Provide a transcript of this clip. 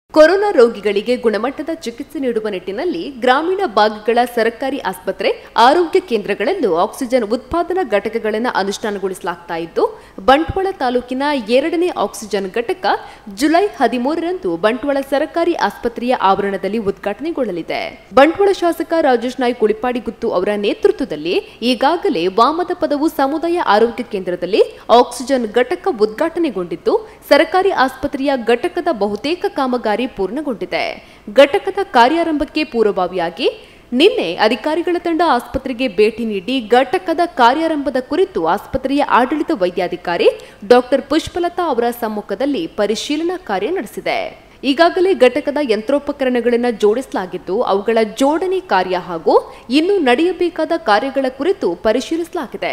corona ರೋಗಿಗಳಿಗೆ ಗುಣಮಟ್ಟದ ಚಿಕಿತ್ಸೆ ನೀಡುವ ನಿಟ್ಟಿನಲ್ಲಿ ಗ್ರಾಮೀಣ ಭಾಗಗಳ ಸರ್ಕಾರಿ ಆಸ್ಪತ್ರೆ ಆರೋಗ್ಯ ಕೇಂದ್ರಗಳಲ್ಲೂ ಆಕ್ಸಿಜನ್ ಉತ್ಪಾದನಾ ಘಟಕಗಳನ್ನು ಅನುಷ್ಠಾನಗೊಳಿಸಲಾಗ್ತಾ ಇದ್ದು ಬಂಟ್ವಾಳ ತಾಲೂಕಿನ ಎರಡನೇ ಆಕ್ಸಿಜನ್ ಘಟಕ ಜುಲೈ ಹದಿಮೂರರಂದು ಬಂಟ್ವಾಳ ಸರ್ಕಾರಿ ಆಸ್ಪತ್ರೆಯ ಆವರಣದಲ್ಲಿ ಉದ್ಘಾಟನೆಗೊಳ್ಳಲಿದೆ ಬಂಟ್ವಾಳ ಶಾಸಕ ರಾಜೇಶ್ ನಾಯ್ಕ್ ಉಳಿಪಾಡಿಗುತ್ತು ಅವರ ನೇತೃತ್ವದಲ್ಲಿ ಈಗಾಗಲೇ ವಾಮದ ಪದವು ಸಮುದಾಯ ಆರೋಗ್ಯ ಕೇಂದ್ರದಲ್ಲಿ ಆಕ್ಸಿಜನ್ ಘಟಕ ಉದ್ಘಾಟನೆಗೊಂಡಿದ್ದು ಸರ್ಕಾರಿ ಆಸ್ಪತ್ರೆಯ ಘಟಕದ ಬಹುತೇಕ ಕಾಮಗಾರಿ ಪೂರ್ಣಗೊಂಡಿದೆ ಘಟಕದ ಕಾರ್ಯಾರಂಭಕ್ಕೆ ಪೂರ್ವಭಾವಿಯಾಗಿ ನಿನ್ನೆ ಅಧಿಕಾರಿಗಳ ತಂಡ ಆಸ್ಪತ್ರೆಗೆ ಭೇಟಿ ನೀಡಿ ಘಟಕದ ಕಾರ್ಯಾರಂಭದ ಕುರಿತು ಆಸ್ಪತ್ರೆಯ ಆಡಳಿತ ವೈದ್ಯಾಧಿಕಾರಿ ಡಾಕ್ಟರ್ ಪುಷ್ಪಲತಾ ಅವರ ಸಮ್ಮುಖದಲ್ಲಿ ಪರಿಶೀಲನಾ ಕಾರ್ಯ ನಡೆಸಿದೆ ಈಗಾಗಲೇ ಘಟಕದ ಯಂತ್ರೋಪಕರಣಗಳನ್ನು ಜೋಡಿಸಲಾಗಿದ್ದು ಅವುಗಳ ಜೋಡಣೆ ಕಾರ್ಯ ಹಾಗೂ ಇನ್ನು ನಡೆಯಬೇಕಾದ ಕಾರ್ಯಗಳ ಕುರಿತು ಪರಿಶೀಲಿಸಲಾಗಿದೆ